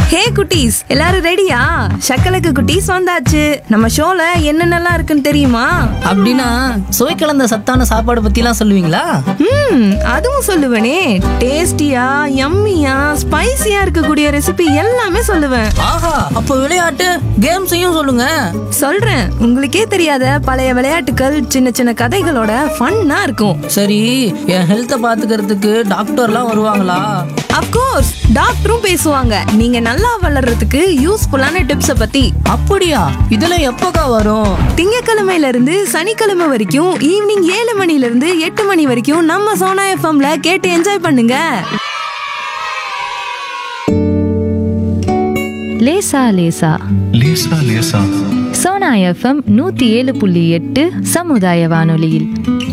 ஹே குட்டீஸ் எல்லாரும் ரெடியா சக்கலக்கு குட்டீஸ் வந்தாச்சு நம்ம ஷோல என்னென்னலாம் இருக்குன்னு தெரியுமா அப்படின்னா சுவை கலந்த சத்தான சாப்பாடு பத்திலாம் சொல்லுவீங்களா ம் அதுவும் சொல்லுவேனே டேஸ்டியா யம்மியா ஸ்பைசியா இருக்கக்கூடிய ரெசிபி எல்லாமே சொல்லுவேன் ஆஹா அப்போ விளையாட்டு கேம்ஸையும் சொல்லுங்க சொல்றேன் உங்களுக்கே தெரியாத பழைய விளையாட்டுகள் சின்ன சின்ன கதைகளோட ஃபன்னா இருக்கும் சரி என் ஹெல்த்தை பாத்துக்கிறதுக்கு டாக்டர்லாம் வருவாங்களா அப்கோர்ஸ் டாக்டரும் பேசுவாங்க நீங்க நல்லா வளர்றதுக்கு யூஸ்ஃபுல்லான டிப்ஸ பத்தி அப்படியா இதெல்லாம் எப்போக்கா வரும் திங்கக்கிழமையில இருந்து சனிக்கிழமை வரைக்கும் ஈவினிங் ஏழு மணில இருந்து எட்டு மணி வரைக்கும் நம்ம சோனா எஃப்எம்ல கேட்டு என்ஜாய் பண்ணுங்க லேசா லேசா லேசா லேசா சோனா எஃப்எம் நூத்தி ஏழு புள்ளி எட்டு சமுதாய வானொலியில்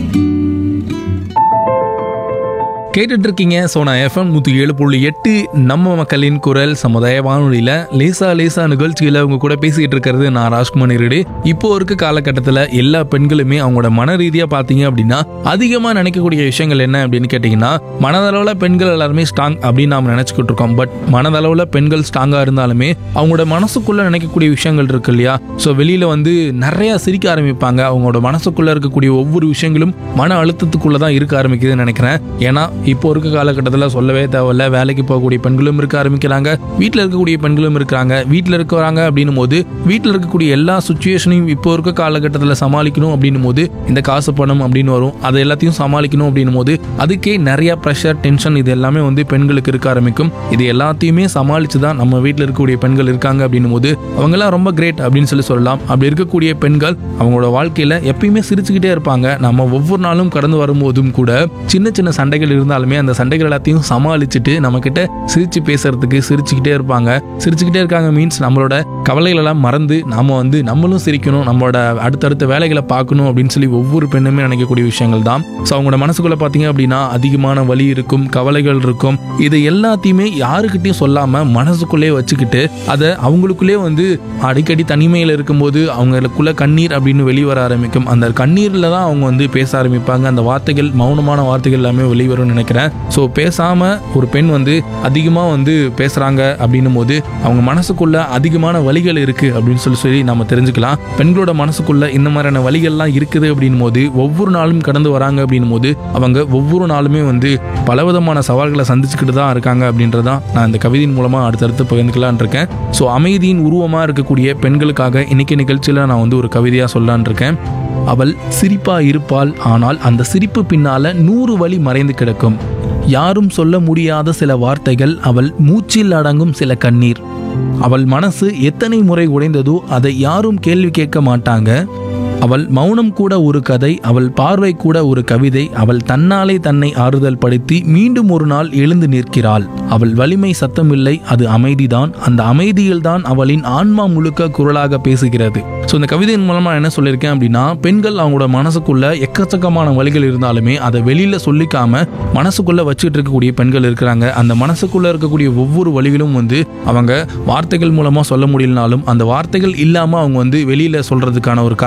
கேட்டுட்டு இருக்கீங்க சோனா எஃப்எம் நூற்றி ஏழு புள்ளி எட்டு நம்ம மக்களின் குரல் சமுதாய வானொலியில் லேசா லேசா நிகழ்ச்சியில் அவங்க கூட பேசிக்கிட்டு இருக்கிறது நான் ராஜ்குமார் ரெடி இப்போ இருக்க காலகட்டத்தில் எல்லா பெண்களுமே அவங்களோட மன ரீதியாக பார்த்தீங்க அப்படின்னா அதிகமாக நினைக்கக்கூடிய விஷயங்கள் என்ன அப்படின்னு கேட்டிங்கன்னா மனதளவில் பெண்கள் எல்லாருமே ஸ்ட்ராங் அப்படின்னு நாம் நினச்சிக்கிட்டு இருக்கோம் பட் மனதளவில் பெண்கள் ஸ்ட்ராங்காக இருந்தாலுமே அவங்களோட மனசுக்குள்ளே நினைக்கக்கூடிய விஷயங்கள் இருக்கு இல்லையா ஸோ வெளியில் வந்து நிறையா சிரிக்க ஆரம்பிப்பாங்க அவங்களோட மனசுக்குள்ளே இருக்கக்கூடிய ஒவ்வொரு விஷயங்களும் மன அழுத்தத்துக்குள்ளே தான் இருக்க ஆரம்பிக்குதுன்னு நினைக்கிறேன் ஏன்னா இப்போ இருக்க காலகட்டத்தில் சொல்லவே தேவையில்ல வேலைக்கு போகக்கூடிய பெண்களும் இருக்க ஆரம்பிக்கிறாங்க வீட்டில் இருக்கக்கூடிய பெண்களும் இருக்கிறாங்க வீட்டில் இருக்கிறாங்க அப்படின்னும் போது வீட்டில் இருக்கக்கூடிய எல்லா சுச்சுவேஷனையும் இப்போ இருக்க காலகட்டத்தில் சமாளிக்கணும் அப்படின்னும் போது இந்த காசு பணம் அப்படின்னு வரும் அதை எல்லாத்தையும் சமாளிக்கணும் அப்படின்னும் போது அதுக்கே நிறைய ப்ரெஷர் டென்ஷன் இது எல்லாமே வந்து பெண்களுக்கு இருக்க ஆரம்பிக்கும் இது எல்லாத்தையுமே சமாளித்து தான் நம்ம வீட்டில் இருக்கக்கூடிய பெண்கள் இருக்காங்க அப்படின்னும் போது அவங்கெல்லாம் ரொம்ப கிரேட் அப்படின்னு சொல்லி சொல்லலாம் அப்படி இருக்கக்கூடிய பெண்கள் அவங்களோட வாழ்க்கையில் எப்பயுமே சிரிச்சுக்கிட்டே இருப்பாங்க நம்ம ஒவ்வொரு நாளும் கடந்து வரும்போதும் கூட சின்ன சின்ன சண்டைகள் இருந்தாலுமே அந்த சண்டைகள் எல்லாத்தையும் சமாளிச்சுட்டு நம்ம கிட்ட சிரிச்சு பேசுறதுக்கு சிரிச்சுக்கிட்டே இருப்பாங்க சிரிச்சுக்கிட்டே இருக்காங்க மீன்ஸ் நம்மளோட கவலைகள் எல்லாம் மறந்து நாம வந்து நம்மளும் சிரிக்கணும் நம்மளோட அடுத்தடுத்த வேலைகளை பார்க்கணும் அப்படின்னு சொல்லி ஒவ்வொரு பெண்ணுமே நினைக்கக்கூடிய விஷயங்கள் தான் ஸோ அவங்களோட மனசுக்குள்ள பார்த்தீங்க அப்படின்னா அதிகமான வலி இருக்கும் கவலைகள் இருக்கும் இது எல்லாத்தையுமே யாருக்கிட்டையும் சொல்லாம மனசுக்குள்ளே வச்சுக்கிட்டு அதை அவங்களுக்குள்ளே வந்து அடிக்கடி தனிமையில் இருக்கும்போது அவங்களுக்குள்ள கண்ணீர் அப்படின்னு வெளியே வர ஆரம்பிக்கும் அந்த கண்ணீரில் தான் அவங்க வந்து பேச ஆரம்பிப்பாங்க அந்த வார்த்தைகள் மௌனமான வார்த்தைகள் எல்லாமே வெளிவரும்னு நினைக்கிறேன் ஸோ பேசாம ஒரு பெண் வந்து அதிகமாக வந்து பேசுறாங்க அப்படின்னும் போது அவங்க மனசுக்குள்ள அதிகமான வலிகள் இருக்கு அப்படின்னு சொல்லி சொல்லி நம்ம தெரிஞ்சுக்கலாம் பெண்களோட மனசுக்குள்ள இந்த மாதிரியான வலிகள்லாம் இருக்குது அப்படின்னும் போது ஒவ்வொரு நாளும் கடந்து வராங்க அப்படின்னும் போது அவங்க ஒவ்வொரு நாளுமே வந்து பலவிதமான சவால்களை சந்திச்சுக்கிட்டு தான் இருக்காங்க அப்படின்றதான் நான் இந்த கவிதையின் மூலமா அடுத்தடுத்து பகிர்ந்துக்கலான் இருக்கேன் ஸோ அமைதியின் உருவமா இருக்கக்கூடிய பெண்களுக்காக இன்னைக்கு நிகழ்ச்சியில நான் வந்து ஒரு கவிதையா சொல்லலான் இருக்கேன் அவள் சிரிப்பா இருப்பாள் ஆனால் அந்த சிரிப்பு பின்னால நூறு வழி மறைந்து கிடக்கும் யாரும் சொல்ல முடியாத சில வார்த்தைகள் அவள் மூச்சில் அடங்கும் சில கண்ணீர் அவள் மனசு எத்தனை முறை உடைந்ததோ அதை யாரும் கேள்வி கேட்க மாட்டாங்க அவள் மௌனம் கூட ஒரு கதை அவள் பார்வை கூட ஒரு கவிதை அவள் தன்னாலே தன்னை ஆறுதல் படுத்தி மீண்டும் ஒரு நாள் எழுந்து நிற்கிறாள் அவள் வலிமை சத்தமில்லை அது அமைதிதான் அந்த அமைதியில்தான் அவளின் ஆன்மா முழுக்க குரலாக பேசுகிறது ஸோ இந்த கவிதையின் மூலமா என்ன சொல்லியிருக்கேன் அப்படின்னா பெண்கள் அவங்களோட மனசுக்குள்ள எக்கச்சக்கமான வழிகள் இருந்தாலுமே அதை வெளியில சொல்லிக்காம மனசுக்குள்ள வச்சுட்டு இருக்கக்கூடிய பெண்கள் இருக்கிறாங்க அந்த மனசுக்குள்ள இருக்கக்கூடிய ஒவ்வொரு வழிகளும் வந்து அவங்க வார்த்தைகள் மூலமா சொல்ல முடியலனாலும் அந்த வார்த்தைகள் இல்லாம அவங்க வந்து வெளியில சொல்றதுக்கான ஒரு